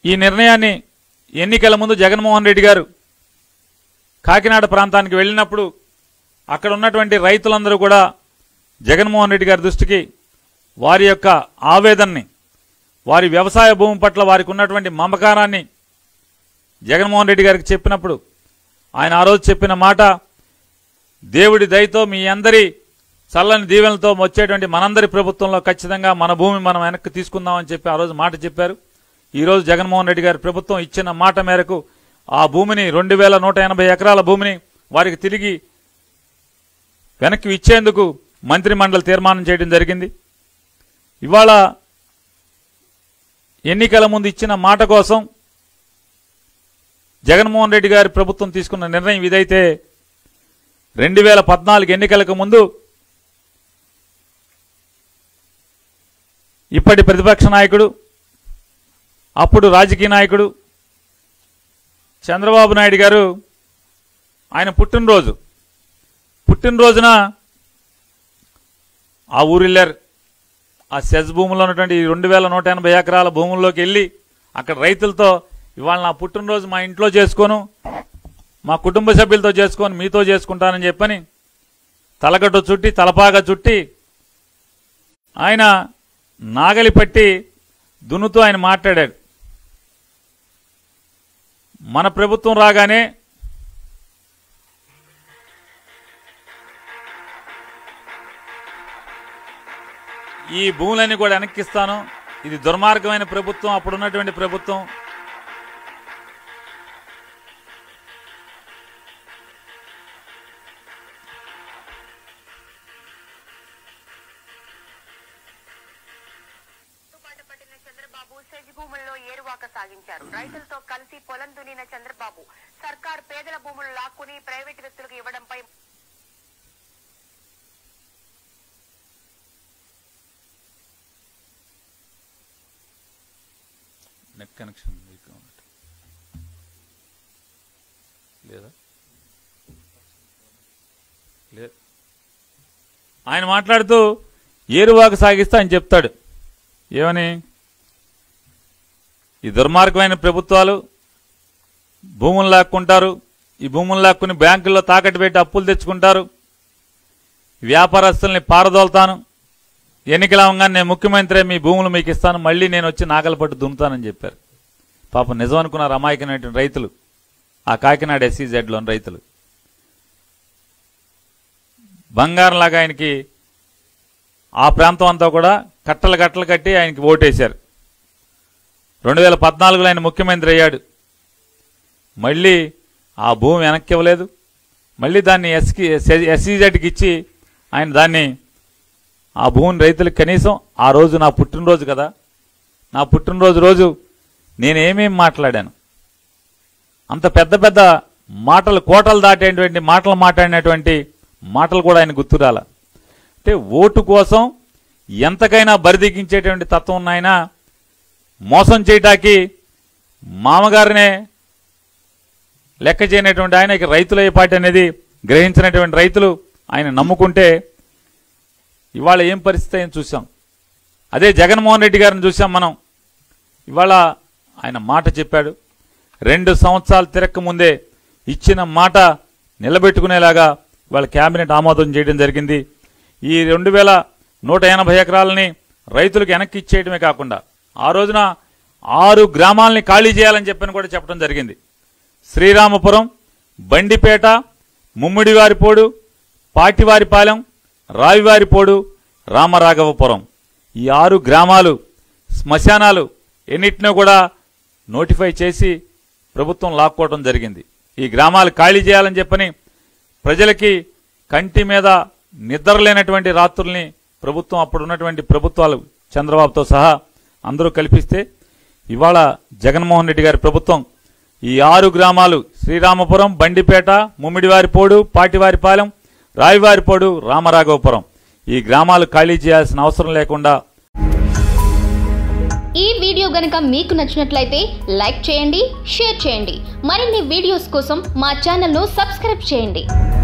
ఈ నిర్ణయాన్ని ఎన్నికల ముందు జగన్మోహన్ రెడ్డి గారు కాకినాడ ప్రాంతానికి వెళ్ళినప్పుడు అక్కడ ఉన్నటువంటి రైతులందరూ కూడా జగన్మోహన్ రెడ్డి గారి దృష్టికి వారి యొక్క ఆవేదనని వారి వ్యవసాయ భూమి పట్ల వారికి ఉన్నటువంటి మమకారాన్ని జగన్మోహన్ రెడ్డి గారికి చెప్పినప్పుడు ఆయన ఆ రోజు చెప్పిన మాట దేవుడి దయతో మీ అందరి చల్లని దీవెనలతో వచ్చేటువంటి మనందరి ప్రభుత్వంలో ఖచ్చితంగా మన భూమి మనం వెనక్కి తీసుకుందామని చెప్పి ఆ రోజు మాట చెప్పారు ఈ రోజు జగన్మోహన్ రెడ్డి గారి ప్రభుత్వం ఇచ్చిన మాట మేరకు ఆ భూమిని రెండు వేల నూట ఎనభై ఎకరాల భూమిని వారికి తిరిగి వెనక్కి ఇచ్చేందుకు మంత్రిమండలి తీర్మానం చేయడం జరిగింది ఇవాళ ఎన్నికల ముందు ఇచ్చిన మాట కోసం జగన్మోహన్ రెడ్డి గారి ప్రభుత్వం తీసుకున్న నిర్ణయం ఇదైతే రెండు వేల పద్నాలుగు ఎన్నికలకు ముందు ఇప్పటి ప్రతిపక్ష నాయకుడు అప్పుడు రాజకీయ నాయకుడు చంద్రబాబు నాయుడు గారు ఆయన పుట్టినరోజు పుట్టినరోజున ఆ ఊరిల్లారు ఆ సెజ్ భూములో ఉన్నటువంటి రెండు వేల నూట ఎనభై ఎకరాల భూముల్లోకి వెళ్ళి అక్కడ రైతులతో ఇవాళ నా పుట్టినరోజు మా ఇంట్లో చేసుకోను మా కుటుంబ సభ్యులతో చేసుకొని మీతో చేసుకుంటానని చెప్పని తలగట్టు చుట్టి తలపాగా చుట్టి ఆయన నాగలి పట్టి దున్నుతూ ఆయన మాట్లాడాడు మన ప్రభుత్వం రాగానే ఈ భూములన్నీ కూడా వెనక్కిస్తాను ఇది దుర్మార్గమైన ప్రభుత్వం అప్పుడున్నటువంటి ప్రభుత్వం పాట పట్టిన చంద్రబాబు సెజ్ భూముల్లో ఏరువాక సాగించారు రైతులతో కలిసి పొలం దున్నిన చంద్రబాబు సర్కార్ పేదల భూములు లాక్కుని ప్రైవేటు వ్యక్తులకు ఇవ్వడంపై నెట్ కనెక్షన్ వీక్ ఉన్నట్టు. లేదా లేదు ఆయన మాట్లాడుతూ ఏరువాకు సాగిస్తా ఆయన చెప్తాడు ఏమని ఈ దుర్మార్గమైన ప్రభుత్వాలు భూములు లాక్కుంటారు ఈ భూములు లాక్కుని బ్యాంకుల్లో తాకట్టు పెట్టి అప్పులు తెచ్చుకుంటారు వ్యాపారస్తుల్ని పారదోలుతాను ఎన్నికల అవగానే నేను ముఖ్యమంత్రి మీ భూములు మీకు ఇస్తాను మళ్ళీ నేను వచ్చి నాగల పట్టు దున్నుతానని చెప్పారు పాపం నిజం అనుకున్నారు అమాయకమైనటువంటి రైతులు ఆ కాకినాడ ఎస్సీజెడ్లోని రైతులు బంగారంలాగా ఆయనకి ఆ ప్రాంతం అంతా కూడా కట్టలు కట్టలు కట్టి ఆయనకి ఓటేశారు రెండు వేల పద్నాలుగులో ఆయన ముఖ్యమంత్రి అయ్యాడు మళ్ళీ ఆ భూమి వెనక్కి ఇవ్వలేదు మళ్ళీ దాన్ని ఎస్కి ఎస్సీజెడ్కి ఇచ్చి ఆయన దాన్ని ఆ భూమిని రైతులకు కనీసం ఆ రోజు నా పుట్టినరోజు కదా నా పుట్టినరోజు రోజు నేనేమేం మాట్లాడాను అంత పెద్ద పెద్ద మాటలు కోటలు దాటేటువంటి మాటలు మాట్లాడినటువంటి మాటలు కూడా ఆయన గుర్తురాల అంటే ఓటు కోసం ఎంతకైనా బరిదిగించేటువంటి తత్వం ఉన్న ఆయన మోసం చేయటానికి మామగారినే లెక్క చేయనటువంటి ఆయన ఇక రైతుల పార్టీ అనేది గ్రహించినటువంటి రైతులు ఆయన నమ్ముకుంటే ఇవాళ ఏం పరిస్థితి అయింది చూసాం అదే జగన్మోహన్ రెడ్డి గారిని చూసాం మనం ఇవాళ ఆయన మాట చెప్పాడు రెండు సంవత్సరాలు తిరక్క ముందే ఇచ్చిన మాట నిలబెట్టుకునేలాగా ఇవాళ కేబినెట్ ఆమోదం చేయడం జరిగింది ఈ రెండు వేల నూట ఎనభై ఎకరాలని రైతులకు వెనక్కి ఇచ్చేయడమే కాకుండా ఆ రోజున ఆరు గ్రామాలని ఖాళీ చేయాలని చెప్పని కూడా చెప్పడం జరిగింది శ్రీరామపురం బండిపేట ముమ్మిడివారిపోడు పాటివారిపాలెం రావివారిపోడు రామరాఘవపురం ఈ ఆరు గ్రామాలు శ్మశానాలు ఎన్నిటినో కూడా నోటిఫై చేసి ప్రభుత్వం లాక్కోవడం జరిగింది ఈ గ్రామాలు ఖాళీ చేయాలని చెప్పని ప్రజలకి కంటి మీద నిద్రలేనటువంటి రాత్రుల్ని ప్రభుత్వం అప్పుడున్నటువంటి ప్రభుత్వాలు చంద్రబాబుతో సహా అందరూ కల్పిస్తే ఇవాళ జగన్మోహన్ రెడ్డి గారి ప్రభుత్వం ఈ ఆరు గ్రామాలు శ్రీరామపురం బండిపేట ముమ్మిడివారిపోడు పాటివారిపాలెం రావివారిపోడు రామరాఘవపురం ఈ గ్రామాలు ఖాళీ చేయాల్సిన అవసరం లేకుండా ఈ వీడియో గనక మీకు నచ్చినట్లయితే లైక్ చేయండి షేర్ చేయండి మరిన్ని వీడియోస్ కోసం మా ఛానల్ను సబ్స్క్రైబ్ చేయండి